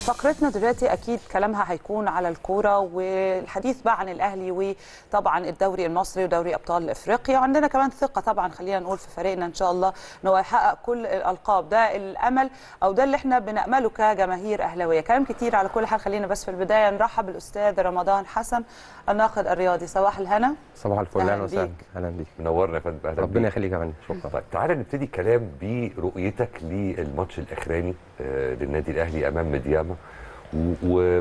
فقرتنا دلوقتي اكيد كلامها هيكون على الكوره والحديث بقى عن الاهلي وطبعا الدوري المصري ودوري ابطال افريقيا وعندنا كمان ثقه طبعا خلينا نقول في فريقنا ان شاء الله ان هو يحقق كل الالقاب ده الامل او ده اللي احنا بنامله كجماهير اهلاويه كلام كتير على كل حال خلينا بس في البدايه نرحب بالاستاذ رمضان حسن الناقد الرياضي صباح الهنا صباح الفل أهلاً اهلا وسهلا بيك. اهلا بيك منورنا يا فندم أهلاً ربنا بيك. يخليك يا فندم شكرا طيب تعالى نبتدي كلام برؤيتك للماتش الاخراني آه، للنادي الاهلي امام مدياما و... و...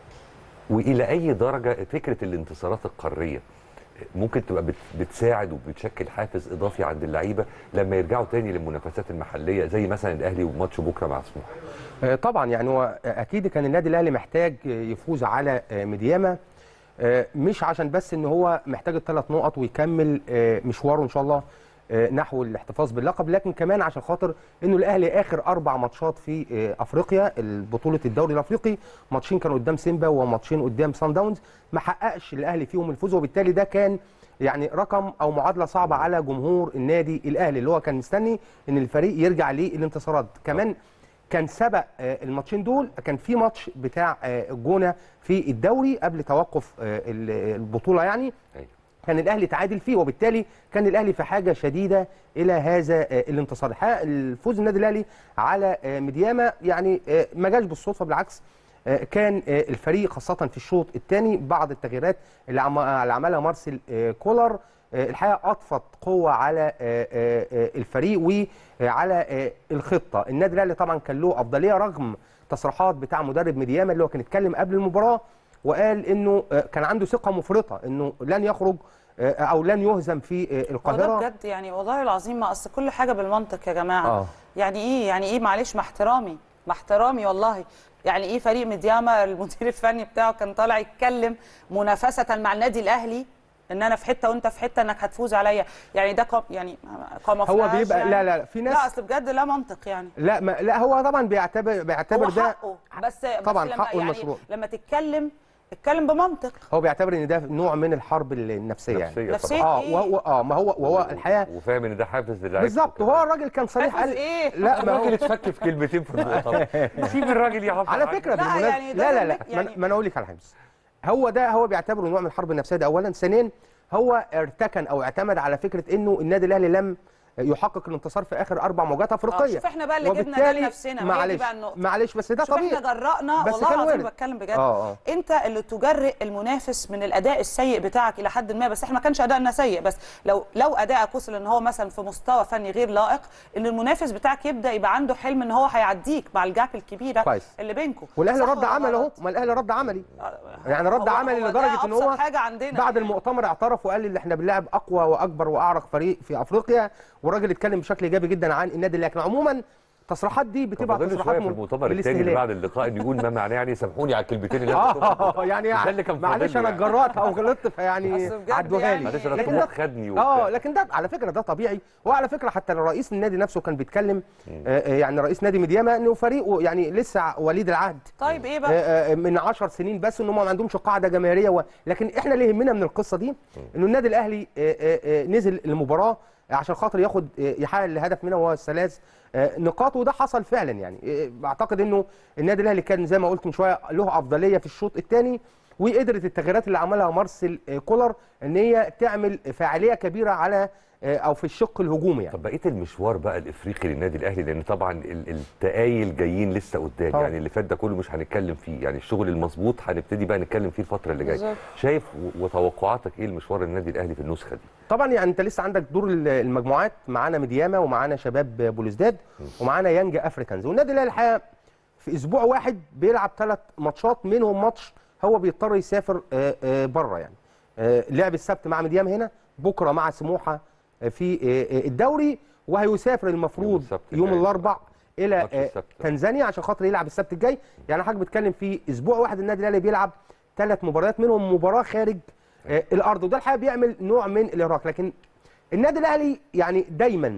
والى اي درجه فكره الانتصارات القاريه ممكن تبقى بت... بتساعد وبتشكل حافز اضافي عند اللعيبه لما يرجعوا تاني للمنافسات المحليه زي مثلا الاهلي وماتش بكره مع سموحه آه، طبعا يعني هو اكيد كان النادي الاهلي محتاج يفوز على آه، مدياما آه، مش عشان بس ان هو محتاج الثلاث نقط ويكمل آه، مشواره ان شاء الله آه، نحو الاحتفاظ باللقب لكن كمان عشان خاطر انه الاهلي اخر اربع ماتشات في آه، افريقيا بطوله الدوري الافريقي ماتشين كانوا قدام سيمبا وماتشين قدام سان داونز ما حققش الاهلي فيهم الفوز وبالتالي ده كان يعني رقم او معادله صعبه على جمهور النادي الاهلي اللي هو كان مستني ان الفريق يرجع للانتصارات كمان كان سبق آه، الماتشين دول كان في ماتش بتاع آه، الجونه في الدوري قبل توقف آه، ال- البطوله يعني أيوة. كان الاهلي تعادل فيه وبالتالي كان الاهلي في حاجه شديده الى هذا آه، الانتصار الحقيقة الفوز النادي الاهلي على آه، مدياما يعني آه، ما جاش بالصدفه بالعكس آه، كان آه، الفريق خاصه في الشوط الثاني بعض التغييرات اللي عم- اللي عملها مارسيل آه، كولر آه، الحقيقه اضفت قوه على آه، آه، آه، الفريق وعلى آه، الخطه النادي الاهلي طبعا كان له افضليه رغم تصريحات بتاع مدرب مدياما اللي هو كان اتكلم قبل المباراه وقال انه آه، كان عنده ثقه مفرطه انه لن يخرج آه، او لن يهزم في آه، هو ده القاهره بجد يعني والله العظيم ما اصل كل حاجه بالمنطق يا جماعه آه. يعني ايه يعني ايه معلش مع احترامي مع احترامي والله يعني ايه فريق مدياما المدير الفني بتاعه كان طالع يتكلم منافسه مع النادي الاهلي ان انا في حته وانت في حته انك هتفوز عليا يعني ده كم يعني هو بيبقى لا لا لا في ناس لا اصل بجد لا منطق يعني لا ما لا هو طبعا بيعتبر بيعتبر هو ده حقه بس طبعاً بس لما حقه يعني المشروع. لما تتكلم اتكلم بمنطق هو بيعتبر ان ده نوع من الحرب النفسيه يعني نفسيه نفسية طبعا اه إيه؟ وهو اه ما هو وهو الحقيقه وفاهم ان ده حافز للعيبه بالظبط وهو الراجل كان صريح حافظ قال ايه لا ما الراجل هو اتفك في كلمتين في المؤتمر سيب الراجل يعبر على عنه. فكره لا، بالمناسبه يعني ده لا لا لا لك- ما يعني- أنا- ما انا اقول لك على حاجه بس. هو ده هو بيعتبره نوع من الحرب النفسيه ده اولا ثانيا هو ارتكن او اعتمد على فكره انه النادي الاهلي لم يحقق الانتصار في اخر اربع مواجهات افريقيه شوف إحنا بقى اللي جبنا ده وبالتالي لنفسنا، وهي دي معلش بقى النقطة. معلش بس ده شوف طبيعي احنا جرأنا بس والله كان العظيم وارد. بتكلم بجد آه، آه. انت اللي تجرئ المنافس من الاداء السيء بتاعك الى حد ما بس احنا ما كانش ادائنا سيء بس لو لو ادائك وصل ان هو مثلا في مستوى فني غير لائق ان المنافس بتاعك يبدا يبقى عنده حلم ان هو هيعديك مع الجاب الكبيره كويس. اللي بينكم والاهلي صح رد ولا عمل اهو غلط؟ ما الاهلي رد عملي يعني رد هو- عملي هو ده لدرجه ان أبسط هو حاجه عندنا بعد يعني. المؤتمر اعترف وقال ان احنا بنلعب اقوى واكبر واعرق فريق في افريقيا والراجل اتكلم بشكل ايجابي جدا عن النادي لكن عموما التصريحات دي كان بتبقى فاضل تصريحات شويه في من- المؤتمر من الثاني اللي الاستهلاك. بعد اللقاء ان يقول ما معناه يعني سامحوني على الكلمتين اللي أنا قلتهم في اه المؤتمر. يعني ده اللي كان معلش فاضل انا له يعني. اتجرأت او غلطت فيعني أصل بجد عدوها يعني- لي معلش انا لكن الطموح ده خدني اه وبتاع. لكن ده على فكره ده طبيعي وعلى فكره حتى رئيس النادي نفسه كان بيتكلم آه آه، يعني رئيس نادي مدياما انه فريقه يعني لسه وليد العهد طيب ايه بقى آه، آه، من 10 سنين بس ان هم ما عندهمش قاعده جماهيريه و... لكن احنا اللي يهمنا من القصه دي انه النادي الاهلي آه، آه، آه، نزل المباراه عشان خاطر ياخد آه، يحقق الهدف منها وهو الثلاث آه، نقاط وده حصل فعلا يعني آه، بعتقد انه النادي الاهلي كان زي ما قلت من شويه له افضليه في الشوط الثاني وقدرت التغييرات اللي عملها مارسيل آه، كولر ان هي تعمل فاعليه كبيره على آه، او في الشق الهجومي يعني طب بقيه المشوار بقى الافريقي للنادي الاهلي لان طبعا ال- التقايل جايين لسه قدام طبعا. يعني اللي فات ده كله مش هنتكلم فيه يعني الشغل المظبوط هنبتدي بقى نتكلم فيه الفتره اللي جايه بالظبط. شايف و- وتوقعاتك ايه المشوار النادي الاهلي في النسخه دي طبعا يعني انت لسه عندك دور ال- المجموعات معانا ميدياما ومعانا شباب بولوزداد ومعانا يانج افريكانز والنادي الاهلي الحقيقه في اسبوع واحد بيلعب ثلاث ماتشات منهم ماتش هو بيضطر يسافر بره يعني آه، لعب السبت مع ميدياما هنا بكره مع سموحه آه، في آه، آه، الدوري وهيسافر يوم المفروض السبت يوم الجاي. الاربع الى ماتش آه، السبت. تنزانيا عشان خاطر يلعب السبت الجاي يعني حضرتك بتتكلم في اسبوع واحد النادي الاهلي بيلعب ثلاث مباريات منهم مباراه خارج آه، الارض وده الحقيقه بيعمل نوع من الارهاق لكن النادي الاهلي يعني دايما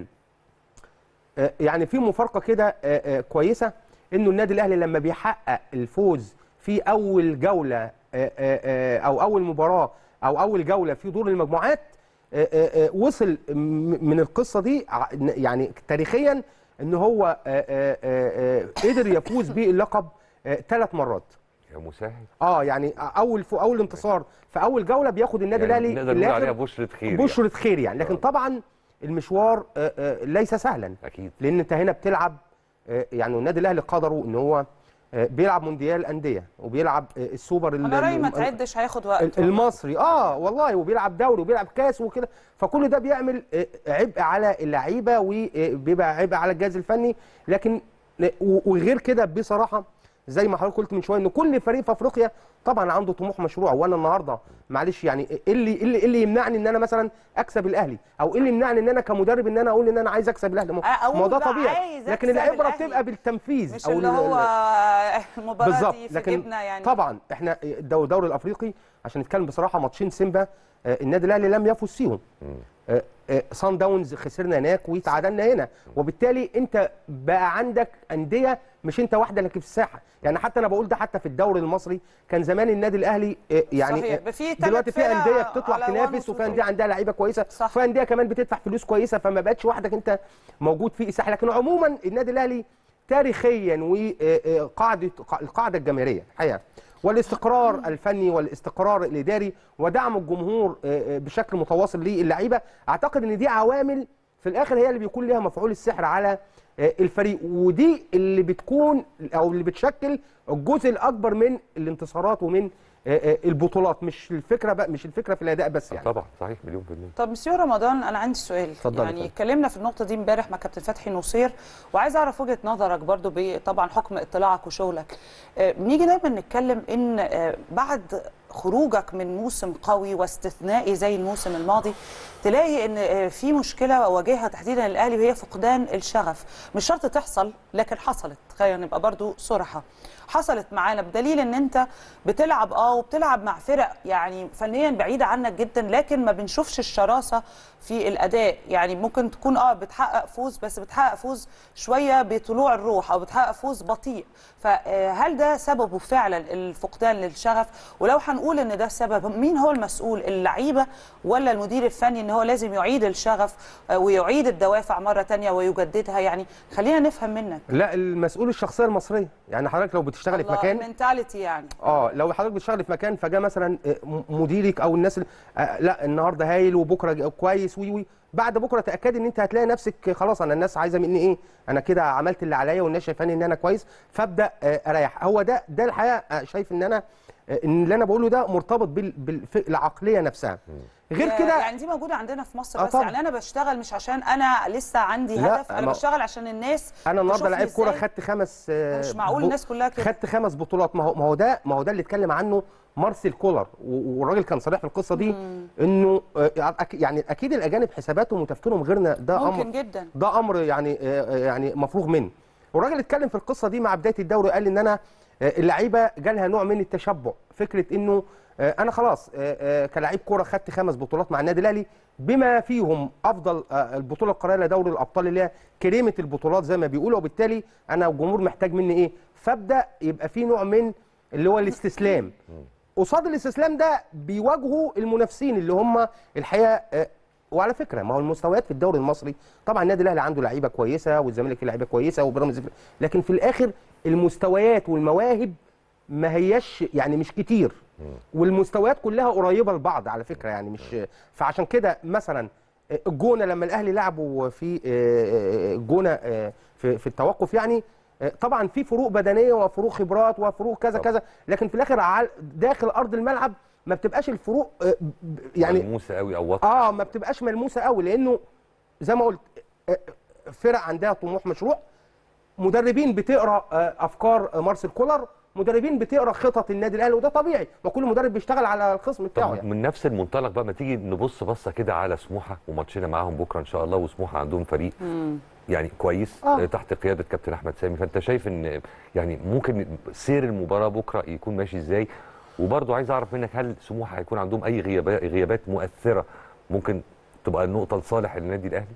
آه، يعني في مفارقه كده آه، آه، كويسه انه النادي الاهلي لما بيحقق الفوز في اول جوله آه، آه، آه، او اول مباراه او اول جوله في دور المجموعات آه، آه، آه، وصل م- من القصه دي ع- يعني تاريخيا ان هو آه، آه، آه، آه، قدر يفوز باللقب ثلاث مرات يا مسهل اه يعني اول في اول انتصار في اول جوله بياخد النادي يعني الاهلي نقدر في نقول عليها الآخر بشرة خير بشرة خير يعني لكن آه. طبعا المشوار آه، آه، ليس سهلا يعني. اكيد لان انت هنا بتلعب آه، يعني النادي الاهلي قدره ان هو آه، بيلعب مونديال انديه وبيلعب آه، السوبر ال- انا رايي ما ال- تعدش هياخد ال- وقت المصري اه والله وبيلعب دوري وبيلعب كاس وكده فكل ده بيعمل آه، عبء على اللعيبه وبيبقى عبء على الجهاز الفني لكن و- وغير كده بصراحه زي ما حضرتك قلت من شويه ان كل فريق في افريقيا طبعا عنده طموح مشروع وانا النهارده معلش يعني ايه اللي إيه اللي, إيه اللي يمنعني ان انا مثلا اكسب الاهلي او ايه اللي يمنعني ان انا كمدرب ان انا اقول ان انا عايز اكسب الاهلي ما أقول ما هو ده بقى طبيعي عايز لكن أكسب العبره الأهلي. بتبقى بالتنفيذ مش او اللي ال- هو مباراه بالظبط دي في لكن جبنا يعني طبعا احنا الدوري, الدوري الافريقي عشان نتكلم بصراحه ماتشين سيمبا آه، النادي الاهلي لم يفز فيهم آه، آه، سان داونز خسرنا هناك وتعادلنا هنا وبالتالي انت بقى عندك انديه مش انت واحده لكن في الساحه يعني حتى انا بقول ده حتى في الدوري المصري كان زمان النادي الاهلي آه، يعني صحيح. آه، في تلات دلوقتي في فرق انديه بتطلع على تنافس one وفي و two. انديه عندها لعيبه كويسه صح. وفي انديه كمان بتدفع فلوس كويسه فما بقتش وحدك انت موجود في الساحه لكن عموما النادي الاهلي تاريخيا وقاعده القاعده الجماهيريه الحقيقه والاستقرار الفني والاستقرار الاداري ودعم الجمهور آه، آه، بشكل متواصل للعيبه اعتقد ان دي عوامل في الاخر هي اللي بيكون ليها مفعول السحر على آه، الفريق ودي اللي بتكون او اللي بتشكل الجزء الاكبر من الانتصارات ومن آه، آه، البطولات مش الفكره بقى مش الفكره في الاداء بس يعني طبعا صحيح مليون في المية طب مسيو رمضان انا عندي سؤال اتفضلي يعني اتفضلي. اتكلمنا في النقطه دي امبارح مع كابتن فتحي نصير وعايز اعرف وجهه نظرك برضو ب- طبعا حكم اطلاعك وشغلك آه، بنيجي دايما نتكلم ان آه، بعد خروجك من موسم قوي واستثنائي زي الموسم الماضي تلاقي ان آه، في مشكله واجهها تحديدا الاهلي وهي فقدان الشغف مش شرط تحصل لكن حصلت خلينا نبقى برضو صراحه حصلت معانا بدليل ان انت بتلعب اه وبتلعب مع فرق يعني فنيا بعيده عنك جدا لكن ما بنشوفش الشراسه في الاداء يعني ممكن تكون اه بتحقق فوز بس بتحقق فوز شويه بطلوع الروح او بتحقق فوز بطيء فهل ده سببه فعلا الفقدان للشغف ولو هنقول ان ده سبب مين هو المسؤول اللعيبه ولا المدير الفني ان هو لازم يعيد الشغف آه، ويعيد الدوافع مره تانية ويجددها يعني خلينا نفهم منك لا المسؤول الشخصيه المصريه يعني حضرتك لو بتشتغلي في مكان منتاليتي يعني اه لو حضرتك بتشتغلي في مكان فجاء مثلا آه، م- مديرك او الناس اللي آه لا النهارده هايل وبكره ج- كويس وي وي بعد بكره تاكدي ان انت هتلاقي نفسك خلاص انا الناس عايزه مني ايه انا كده عملت اللي عليا والناس شايفاني ان انا كويس فابدا آه، اريح هو ده ده الحقيقه آه، شايف ان انا آه، ان اللي انا بقوله ده مرتبط بال- بالعقليه نفسها غير يا- كده يعني دي موجوده عندنا في مصر آه بس طبعا. يعني انا بشتغل مش عشان انا لسه عندي لا، هدف انا ما- بشتغل عشان الناس انا النهارده تشوفني لعيب كوره إزاي. خدت خمس آه، مش معقول بو- الناس كلها كده. خدت خمس بطولات ما هو ما هو ده ما هو ده اللي اتكلم عنه مارسيل كولر و- والراجل كان صريح في القصه دي انه آه، أك- يعني اكيد الاجانب حساباتهم وتفكيرهم غيرنا ده ممكن امر جدا ده امر يعني آه، آه، يعني مفروغ منه والراجل اتكلم في القصه دي مع بدايه الدوري قال ان انا آه، اللعيبه جالها نوع من التشبع فكره انه آه، انا خلاص آه، آه، كلاعب كوره خدت خمس بطولات مع النادي الاهلي بما فيهم افضل آه، البطوله القاريه لدوري الابطال اللي هي كريمه البطولات زي ما بيقولوا وبالتالي انا الجمهور محتاج مني ايه فابدا يبقى في نوع من اللي هو الاستسلام قصاد الاستسلام ده بيواجهوا المنافسين اللي هم الحقيقه آه، وعلى فكره ما هو المستويات في الدوري المصري طبعا النادي الاهلي عنده لعيبه كويسه والزمالك فيه لعيبه كويسه وبيراميدز فيه- لكن في الاخر المستويات والمواهب ما هياش يعني مش كتير والمستويات كلها قريبه لبعض على فكره يعني مش فعشان كده مثلا الجونه لما الاهلي لعبوا في الجونه في في التوقف يعني طبعا في فروق بدنيه وفروق خبرات وفروق كذا طبعا. كذا لكن في الاخر عال- داخل ارض الملعب ما بتبقاش الفروق آه، ب- يعني ملموسه قوي او واضحه اه ما بتبقاش ملموسه قوي لانه زي ما قلت آه، فرق عندها طموح مشروع مدربين بتقرا آه، افكار آه، مارسيل كولر مدربين بتقرا خطط النادي الاهلي وده طبيعي ما كل مدرب بيشتغل على الخصم بتاعه طب يعني. من نفس المنطلق بقى ما تيجي نبص بصه كده على سموحه وماتشنا معاهم بكره ان شاء الله وسموحه عندهم فريق يعني كويس آه. آه. تحت قياده كابتن احمد سامي فانت شايف ان يعني ممكن سير المباراه بكره يكون ماشي ازاي وبرضه عايز اعرف منك هل سموحه هيكون عندهم اي غيابات غيابات مؤثره ممكن تبقى النقطه لصالح النادي الاهلي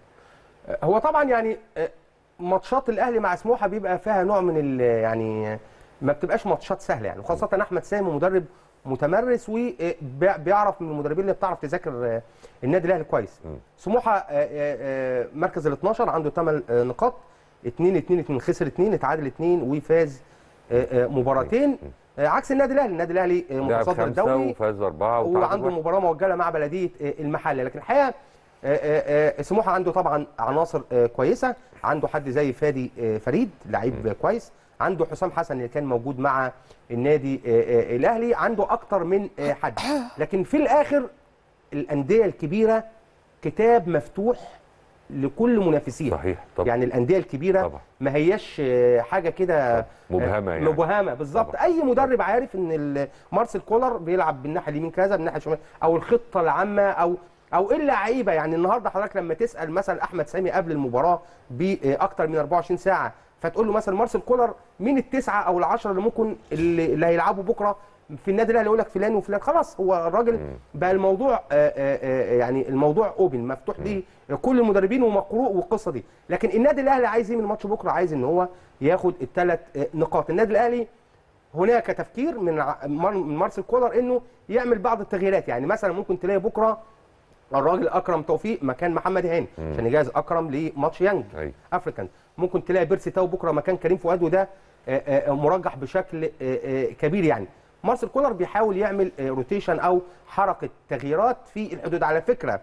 هو طبعا يعني آه، ماتشات الاهلي مع سموحه بيبقى فيها نوع من ال يعني آه، ما بتبقاش ماتشات سهله يعني وخاصه احمد سامي مدرب متمرس وبيعرف من المدربين اللي بتعرف تذاكر آه، النادي الاهلي كويس سموحه آه، آه، آه، مركز ال 12 عنده 8 نقاط 2 2 2 خسر 2 اتعادل 2 وفاز آه، آه، مباراتين آه، عكس النادي الاهلي النادي الاهلي آه، لعب متصدر خمسه الدوري وفاز باربعه وتعادل وعنده واحد. مباراه موجهه مع بلديه آه، المحله لكن الحقيقه آه، آه، آه، سموحه عنده طبعا عناصر آه، كويسه عنده حد زي فادي آه، فريد لعيب آه، كويس عنده حسام حسن اللي كان موجود مع النادي آه، آه، الاهلي عنده اكتر من آه، حد لكن في الاخر الانديه الكبيره كتاب مفتوح لكل منافسيها صحيح طبعا يعني الانديه الكبيره طبعا. ما هياش آه، حاجه كده طبعا. مبهمة يعني. مبهمه بالظبط طبعا. اي مدرب عارف ان ال- مارسيل كولر بيلعب بالناحيه اليمين كذا بالناحيه الشمال او الخطه العامه او او ايه اللعيبه يعني النهارده حضرتك لما تسال مثلا احمد سامي قبل المباراه باكتر من 24 ساعه فتقول له مثلا مارسيل كولر مين التسعه او العشره اللي ممكن اللي, اللي هيلعبوا بكره في النادي الاهلي يقول لك فلان وفلان خلاص هو الراجل بقى الموضوع آه، آه، آه، يعني الموضوع اوبن مفتوح ليه كل المدربين ومقروء والقصه دي لكن النادي الاهلي عايز ايه من ماتش بكره عايز ان هو ياخد الثلاث نقاط النادي الاهلي هناك تفكير من ع- مار- من مارسيل كولر انه يعمل بعض التغييرات يعني مثلا ممكن تلاقي بكره الراجل اكرم توفيق مكان محمد هاني عشان يجهز اكرم لماتش يانج أيوة. افريكان ممكن تلاقي بيرسي تاو بكره مكان كريم فؤاد وده آه، آه، مرجح بشكل آه، آه، كبير يعني مارسيل كولر بيحاول يعمل آه، روتيشن او حركه تغييرات في الحدود على فكره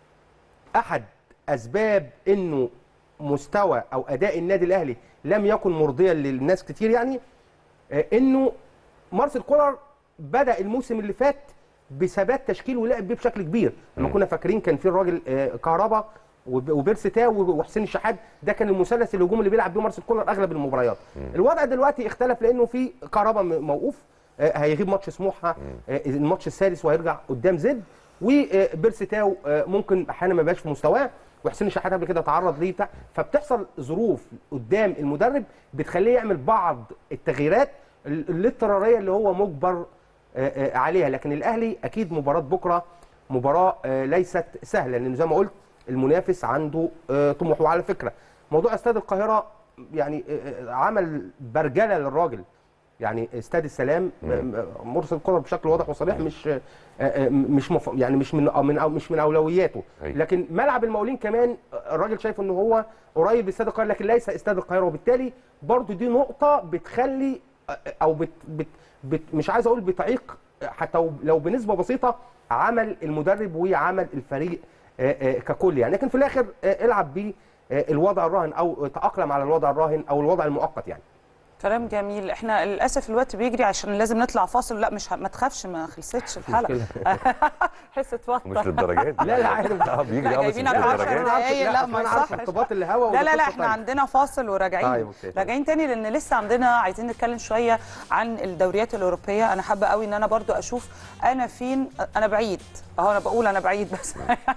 احد اسباب انه مستوى او اداء النادي الاهلي لم يكن مرضيا للناس كتير يعني آه، انه مارسيل كولر بدا الموسم اللي فات بثبات تشكيل ولعب بيه بشكل كبير لما كنا فاكرين كان في الراجل آه، كهربا وب- وبيرسي تاو وحسين الشحات ده كان المثلث الهجومي اللي بيلعب بيه مارسيل كولر اغلب المباريات الوضع دلوقتي اختلف لانه في كهربا م- موقوف آه، هيغيب ماتش سموحه آه، الماتش السادس وهيرجع قدام زد وبيرسي تاو آه، ممكن احيانا ما يبقاش في مستواه وحسين الشحات قبل كده تعرض ليه بتاع فبتحصل ظروف قدام المدرب بتخليه يعمل بعض التغييرات ال- الاضطراريه اللي هو مجبر آه، آه، عليها لكن الاهلي اكيد مباراه بكره مباراه آه، ليست سهله لان زي ما قلت المنافس عنده آه، طموح وعلى فكره موضوع استاد القاهره يعني آه، آه، عمل برجله للراجل يعني استاد السلام م- مرسل كولر بشكل واضح وصريح مش آه، آه، مش مف... يعني مش من آه، من أو مش من اولوياته أيوة. لكن ملعب المقاولين كمان آه، الراجل شايف ان هو قريب لاستاد القاهره لكن ليس استاد القاهره وبالتالي برضو دي نقطه بتخلي آه، او بت... بت... بت... مش عايز اقول بتعيق حتى لو بنسبه بسيطه عمل المدرب وعمل الفريق آه، آه، ككل يعني لكن في الاخر آه، العب بيه آه، الوضع الراهن او تاقلم على الوضع الراهن او الوضع المؤقت يعني كلام جميل احنا للاسف الوقت بيجري عشان لازم نطلع فاصل لا مش ه... ما تخافش ما خلصتش الحلقه حس مش توتر للدرجات دي. لا، لا، عادي. اه بيجري اه بس مش جايبينك عشرة للدرجات دقايق. لا، ما انا عارف يصحش. ارتباط الهوا لا لا لا وده احنا قصة تانية. عندنا فاصل وراجعين طيب، أوكي، طيب. راجعين تاني لان لسه عندنا عايزين نتكلم شويه عن الدوريات الاوروبيه انا حابه قوي ان انا برضو اشوف انا فين انا بعيد اهو انا بقول انا بعيد بس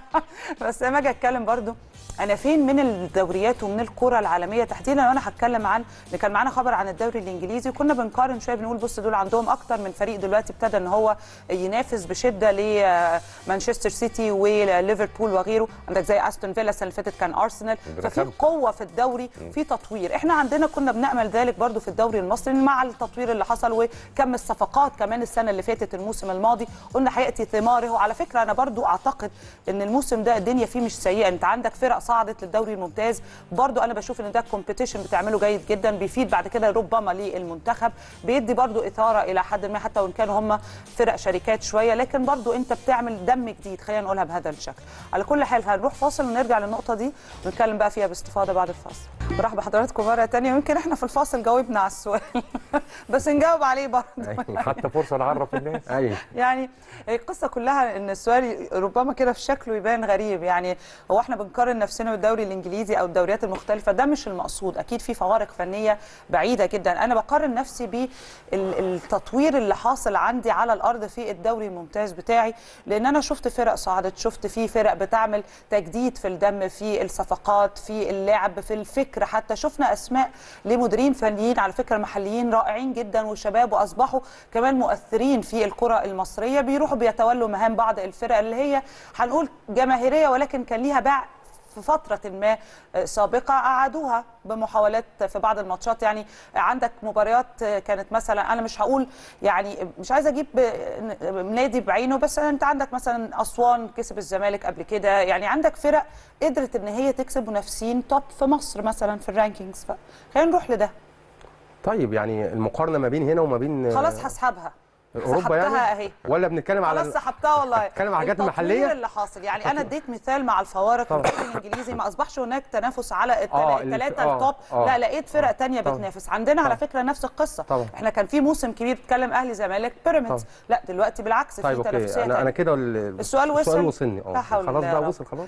بس لما اجي اتكلم برضو انا فين من الدوريات ومن الكره العالميه تحديدا وانا هتكلم عن اللي كان معانا خبر عن الدوري الانجليزي وكنا بنقارن شويه بنقول بص دول عندهم اكتر من فريق دلوقتي ابتدى ان هو ينافس بشده لمانشستر سيتي وليفربول وغيره عندك زي استون فيلا السنه اللي فاتت كان ارسنال عندنا ففي خمسة. قوه في الدوري في تطوير احنا عندنا كنا بنامل ذلك برضو في الدوري المصري مع التطوير اللي حصل وكم الصفقات كمان السنه اللي فاتت الموسم الماضي قلنا هياتي ثماره وعلى فكره انا برضو اعتقد ان الموسم ده الدنيا فيه مش سيئه انت عندك فرق صعدت للدوري الممتاز برضو انا بشوف ان ده كومبيتيشن بتعمله جيد جدا بيفيد بعد كده ربما للمنتخب بيدي برضو اثاره الى حد ما حتى وان كانوا هم فرق شركات شويه لكن برضو انت بتعمل دم جديد خلينا نقولها بهذا الشكل على كل حال هنروح فاصل ونرجع للنقطه دي ونتكلم بقى فيها باستفاضه بعد الفاصل برحب بحضراتكم مره تانية يمكن احنا في الفاصل جاوبنا على السؤال بس نجاوب عليه برضه حتى فرصه نعرف الناس ايوه يعني القصه كلها ان السؤال ربما كده في شكله يبان غريب يعني هو احنا بنقارن نفسنا بالدوري الانجليزي او الدوريات المختلفه ده مش المقصود اكيد في فوارق فنيه بعيده جدا انا بقارن نفسي بالتطوير اللي حاصل عندي على الارض في الدوري الممتاز بتاعي لان انا شفت فرق صعدت شفت في فرق بتعمل تجديد في الدم في الصفقات في اللعب في الفكر حتى شفنا اسماء لمديرين فنيين على فكره محليين رائعين جدا وشباب واصبحوا كمان مؤثرين في الكره المصريه بيروحوا بيتولوا مهام بعض الفرق اللي هي هنقول جماهيريه ولكن كان ليها باع في فترة ما سابقة أعادوها بمحاولات في بعض الماتشات يعني عندك مباريات كانت مثلا أنا مش هقول يعني مش عايزة أجيب نادي بعينه بس أنت عندك مثلا أسوان كسب الزمالك قبل كده يعني عندك فرق قدرت إن هي تكسب منافسين توب في مصر مثلا في الرانكينجز خلينا نروح لده طيب يعني المقارنه ما بين هنا وما بين آه، خلاص هسحبها اوروبا يعني سحبتها اهي ولا بنتكلم على خلاص سحبتها والله بتكلم على الحاجات التطوير المحلية؟ اللي حاصل يعني انا اديت مثال مع الفوارق طبعا. الدوري الانجليزي ما اصبحش هناك تنافس على آه، ال- الثلاثه آه، التوب آه. لا لقيت فرق تانية طبعا. بتنافس عندنا على طبعا. فكره نفس القصه طبعا. احنا كان في موسم كبير بيتكلم اهلي زمالك بيراميدز طبعا. لا دلوقتي بالعكس طيب في اوكي تنافسيه انا انا تانية. كده ال- السؤال وصل؟ السؤال وصلني لا اه حول خلاص الله يا بقى رب. وصل خلاص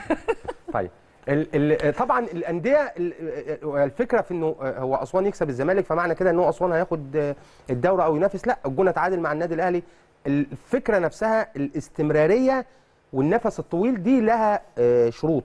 طيب ال ال طبعا الانديه ال- الفكره في انه هو اسوان يكسب الزمالك فمعنى كده ان هو اسوان هياخد الدوري او ينافس لا الجونه تعادل مع النادي الاهلي الفكره نفسها الاستمراريه والنفس الطويل دي لها آه، شروط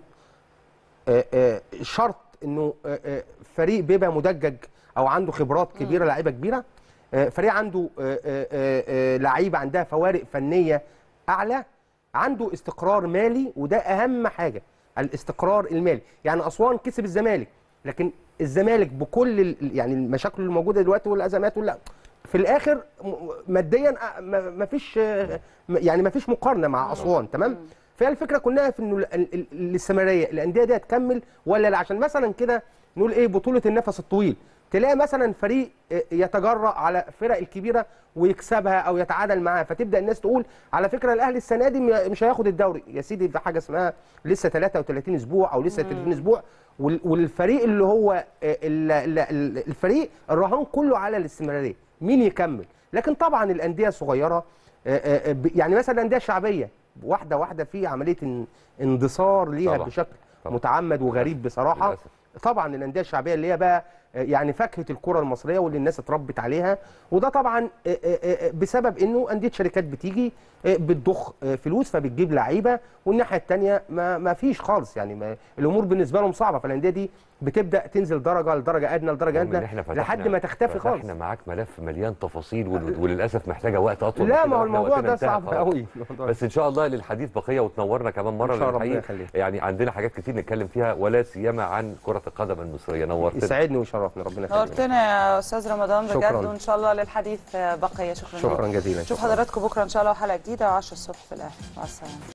آه، آه، شرط انه آه، آه، فريق بيبقى مدجج او عنده خبرات كبيره لعيبه كبيره آه، فريق عنده آه، آه، آه، آه، لعيبه عندها فوارق فنيه اعلى عنده استقرار مالي وده اهم حاجه الاستقرار المالي يعني اسوان كسب الزمالك لكن الزمالك بكل ال- يعني المشاكل اللي موجوده دلوقتي والازمات ولا في الاخر م- ماديا آه، ما ما فيش آه، م- يعني ما فيش مقارنه مع اسوان تمام فهي الفكره كلها في انه ال- ال- ال- الاستمراريه الانديه دي هتكمل ولا لا عشان مثلا كده نقول ايه بطوله النفس الطويل تلاقي مثلا فريق آه، يتجرأ على فرق الكبيره ويكسبها او يتعادل معاها فتبدا الناس تقول على فكره الاهلي السنه دي م- مش هياخد الدوري يا سيدي في حاجه اسمها لسه 33 اسبوع او لسه 30 اسبوع وال- والفريق اللي هو آه، ال- ال- ال- الفريق الرهان كله على الاستمراريه مين يكمل لكن طبعا الانديه الصغيره آه، آه، آه، ب- يعني مثلا الانديه الشعبيه واحده واحده في عمليه ان- اندثار ليها طبعا. بشكل طبعا. متعمد وغريب بصراحه للأسف. طبعا الانديه الشعبيه اللي هي بقى آه، يعني فاكهه الكره المصريه واللي الناس اتربت عليها وده طبعا آه، آه، آه، بسبب انه انديه شركات بتيجي آه، بتضخ آه، فلوس فبتجيب لعيبه والناحيه الثانيه ما ما فيش خالص يعني ما الامور بالنسبه لهم صعبه فالانديه دي بتبدا تنزل درجه لدرجه ادنى لدرجه رغم إن ادنى إحنا فتحنا- لحد ما تختفي خالص فتحنا معاك ملف مليان تفاصيل وال- وللاسف محتاجه وقت اطول من لا كده ما هو وإحنا الموضوع وقتنا ده انتهى صعب خلاص. قوي بس ان شاء الله للحديث بقيه وتنورنا كمان مره إن شاء الله، لأن ربنا الحقيقة يخليك. يعني عندنا حاجات كتير نتكلم فيها ولا سيما عن كره القدم المصريه نورتنا يسعدني ويشرفني ربنا يخليك نورتنا يا استاذ رمضان بجد شكراً. وان شاء الله للحديث بقيه شكرا شكرا لك. جزيلا نشوف شكراً. حضراتكم بكره ان شاء الله حلقه جديده 10 الصبح في الاهلي مع السلامه